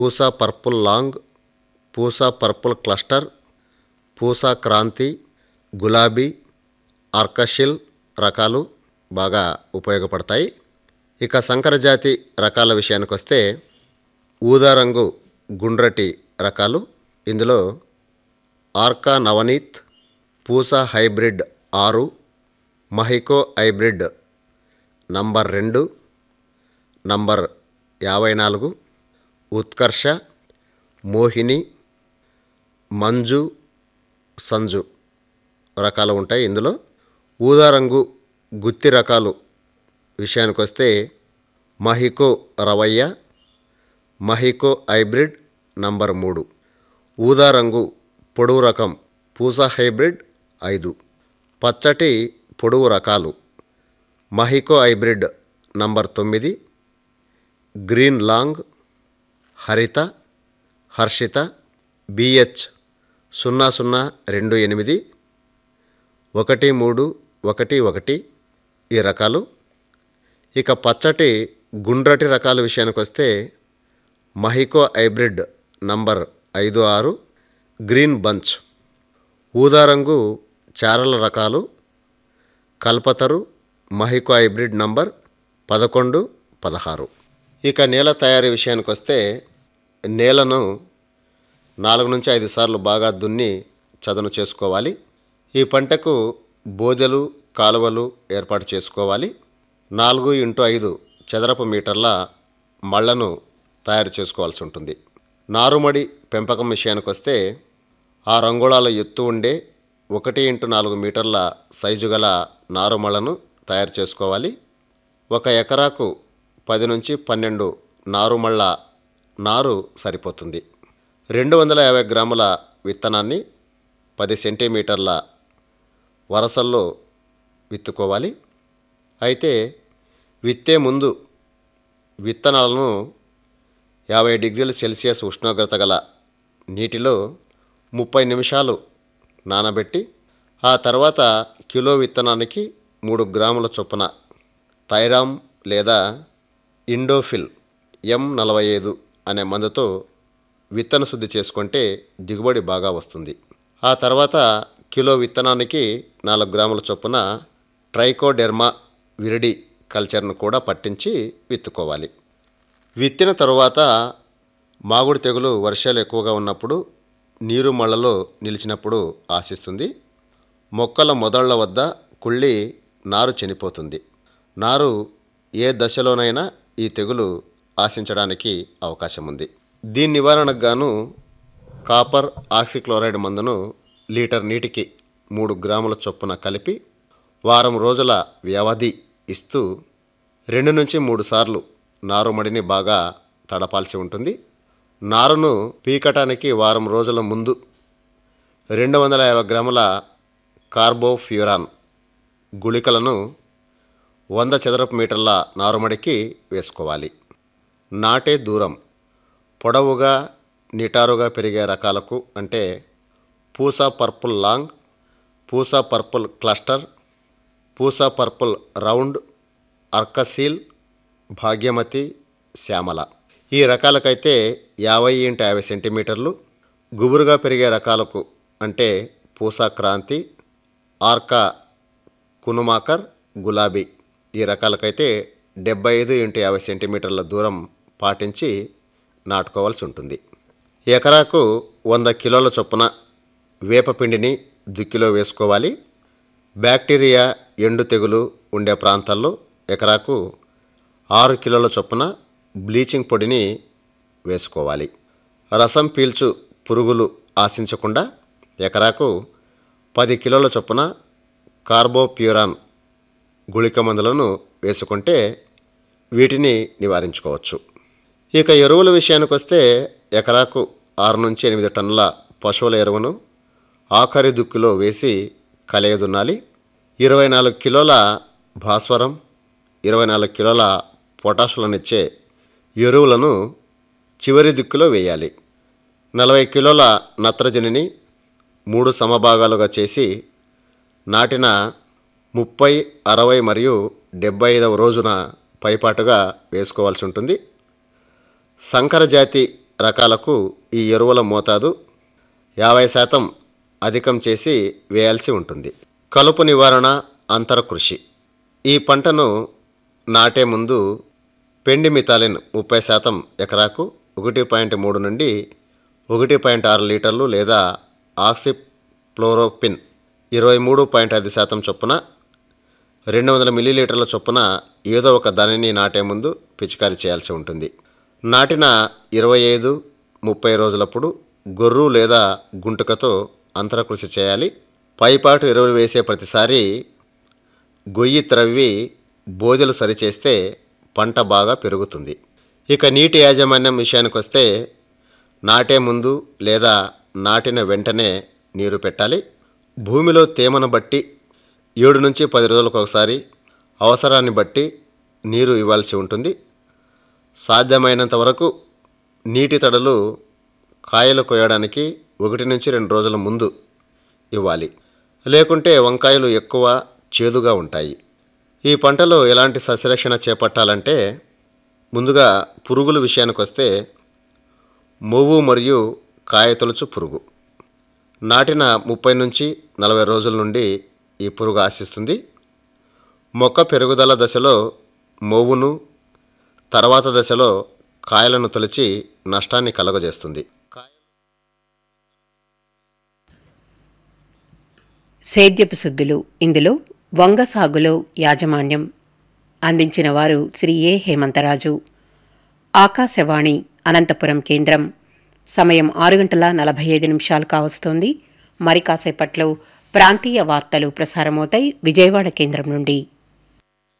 Pusa purple long Pusa purple cluster Pusa Kranti Gulabi Arkasheel రకాలు బాగా ఉపయోగపడతాయి ఇక సంకరజాతి రకాల విషయానికి వస్తే ఊదా రంగు గుండ్రటి రకాలు ఇందులో ఆర్కా నవనీత్ పూసా హైబ్రిడ్ ఆరు మహికో హైబ్రిడ్ నంబర్ రెండు నంబర్ యాభై నాలుగు ఉత్కర్ష మోహిని మంజు సంజు రకాలు ఉంటాయి ఇందులో ఊదా రంగు గుత్తి రకాలు విషయానికి వస్తే మహికో రవయ్య మహికో హైబ్రిడ్ నంబర్ మూడు ఊదా రంగు పొడవు రకం పూసా హైబ్రిడ్ ఐదు పచ్చటి పొడవు రకాలు మహికో హైబ్రిడ్ నంబర్ తొమ్మిది green long Haritha Harshitha BH సున్నా సున్నా రెండు ఎనిమిది ఒకటి మూడు ఒకటి ఒకటి ఈ రకాలు ఇక పచ్చటి గుండ్రటి రకాల విషయానికి వస్తే మహికో హైబ్రిడ్ నంబర్ ఐదు ఆరు గ్రీన్ బంచ్ ఊదా రంగు చారల రకాలు కల్పతరు మహికో హైబ్రిడ్ నంబర్ పదకొండు పదహారు ఇక నేల తయారీ విషయానికి వస్తే నేలను నాలుగు నుంచి ఐదు సార్లు బాగా దున్ని చదును చేసుకోవాలి ఈ పంటకు బోదెలు కాలువలు ఏర్పాటు చేసుకోవాలి నాలుగు ఇంటూ ఐదు చదరపు మీటర్ల మళ్లను తయారు చేసుకోవాల్సి ఉంటుంది నారుమడి పెంపకం విషయానికి వస్తే ఆ రంగుళాల ఎత్తు ఉండే ఒకటి ఇంటూ నాలుగు మీటర్ల సైజు గల నారుమళ్లను తయారు చేసుకోవాలి ఒక ఎకరాకు పది నుంచి పన్నెండు నారుమళ్ళ నారు సరిపోతుంది రెండు వందల యాభై గ్రాముల విత్తనాన్ని పది సెంటీమీటర్ల వరసల్లో విత్తుకోవాలి అయితే విత్తే ముందు విత్తనాలను యాభై డిగ్రీల సెల్సియస్ ఉష్ణోగ్రత గల నీటిలో ముప్పై నిమిషాలు నానబెట్టి ఆ తర్వాత కిలో విత్తనానికి మూడు గ్రాముల చొప్పున థైరామ్ లేదా ఇండోఫిల్ ఎం నలభై ఐదు అనే మందుతో విత్తన శుద్ధి చేసుకుంటే దిగుబడి బాగా వస్తుంది ఆ తర్వాత కిలో విత్తనానికి నాలుగు గ్రాముల చొప్పున ట్రైకోడెర్మా విరిడి కల్చర్ను కూడా పట్టించి విత్తుకోవాలి విత్తిన తరువాత మాగుడు తెగులు వర్షాలు ఎక్కువగా ఉన్నప్పుడు నీరు మళ్ళలో నిలిచినప్పుడు ఆశిస్తుంది మొక్కల మొదళ్ల వద్ద కుళ్ళి నారు చనిపోతుంది నారు ఏ దశలోనైనా ఈ తెగులు ఆశించడానికి అవకాశం ఉంది దీని నివారణకు గాను కాపర్ ఆక్సిక్లోరైడ్ మందును లీటర్ నీటికి మూడు గ్రాముల చొప్పున కలిపి వారం రోజుల వ్యవధి ఇస్తూ రెండు నుంచి మూడు సార్లు నారుమడిని బాగా తడపాల్సి ఉంటుంది నారును పీకటానికి వారం రోజుల ముందు రెండు వందల యాభై గ్రాముల కార్బోఫ్యూరాన్ గుళికలను వంద చదరపు మీటర్ల నారుమడికి వేసుకోవాలి నాటే దూరం పొడవుగా నిటారుగా పెరిగే రకాలకు అంటే Pusa purple long Pusa purple cluster Pusa purple round Arkasheel Bhagyamathi Shyamala ఈ రకాలకైతే యాభై ఇంటి యాభై సెంటీమీటర్లు గుబురుగా పెరిగే రకాలకు అంటే పూసా క్రాంతి ఆర్కా కునుమాకర్ గులాబీ ఈ రకాలకైతే డెబ్బై ఐదు ఇంటూ యాభై సెంటీమీటర్ల దూరం పాటించి నాటుకోవాల్సి ఉంటుంది ఎకరాకు వంద కిలోల చొప్పున వేపపిండిని దుక్కిలో వేసుకోవాలి బ్యాక్టీరియా ఎండు తెగులు ఉండే ప్రాంతాల్లో ఎకరాకు ఆరు కిలోల చొప్పున బ్లీచింగ్ పొడిని వేసుకోవాలి రసం పీల్చు పురుగులు ఆశించకుండా ఎకరాకు పది కిలోల చొప్పున కార్బోప్యూరాన్ గుళిక మందులను వేసుకుంటే వీటిని నివారించుకోవచ్చు ఇక ఎరువుల విషయానికి వస్తే ఎకరాకు ఆరు నుంచి ఎనిమిది టన్నుల పశువుల ఎరువును ఆఖరి దుక్కులో వేసి కలయదున్నాలి ఇరవై నాలుగు కిలోల భాస్వరం ఇరవై నాలుగు కిలోల పొటాషులనిచ్చే ఎరువులను చివరి దిక్కులో వేయాలి నలభై కిలోల నత్రజనిని మూడు సమభాగాలుగా చేసి నాటిన ముప్పై అరవై మరియు డెబ్బై ఐదవ రోజున పైపాటుగా వేసుకోవాల్సి ఉంటుంది సంకర జాతి రకాలకు ఈ ఎరువుల మోతాదు యాభై శాతం అధికం చేసి వేయాల్సి ఉంటుంది కలుపు నివారణ అంతర కృషి ఈ పంటను నాటే ముందు పెండి మిథాలిన్ ముప్పై శాతం ఎకరాకు ఒకటి పాయింట్ మూడు నుండి ఒకటి పాయింట్ ఆరు లీటర్లు లేదా ఆక్సిప్లోరోపిన్ ఇరవై మూడు పాయింట్ ఐదు శాతం చొప్పున రెండు వందల మిల్లీలీటర్ల చొప్పున ఏదో ఒక దానిని నాటే ముందు పిచికారీ చేయాల్సి ఉంటుంది నాటిన ఇరవై ఐదు ముప్పై రోజులప్పుడు గొర్రు లేదా గుంటుకతో అంతరకృషి చేయాలి పైపాటు ఎరువులు వేసే ప్రతిసారి గొయ్యి త్రవ్వి బోదెలు సరిచేస్తే పంట బాగా పెరుగుతుంది ఇక నీటి యాజమాన్యం విషయానికి వస్తే నాటే ముందు లేదా నాటిన వెంటనే నీరు పెట్టాలి భూమిలో తేమను బట్టి ఏడు నుంచి పది రోజులకు ఒకసారి అవసరాన్ని బట్టి నీరు ఇవ్వాల్సి ఉంటుంది సాధ్యమైనంత వరకు నీటి తడులు కాయలు కోయడానికి ఒకటి నుంచి రెండు రోజుల ముందు ఇవ్వాలి లేకుంటే వంకాయలు ఎక్కువ చేదుగా ఉంటాయి ఈ పంటలో ఎలాంటి సస్యరక్షణ చేపట్టాలంటే ముందుగా పురుగుల విషయానికి వస్తే మొవ్వు మరియు కాయతొలుచు పురుగు నాటిన ముప్పై నుంచి నలభై రోజుల నుండి ఈ పురుగు ఆశిస్తుంది మొక్క పెరుగుదల దశలో మొవ్వును తర్వాత దశలో కాయలను తొలిచి నష్టాన్ని కలుగజేస్తుంది సేద్యపు శుద్ధులు ఇందులో వంగ సాగులో యాజమాన్యం అందించిన వారు శ్రీ ఏ హేమంతరాజు ఆకాశవాణి అనంతపురం కేంద్రం సమయం ఆరు గంటల నలభై ఐదు నిమిషాలు కావస్తోంది మరి కాసేపట్లో ప్రాంతీయ వార్తలు ప్రసారమవుతాయి విజయవాడ కేంద్రం నుండి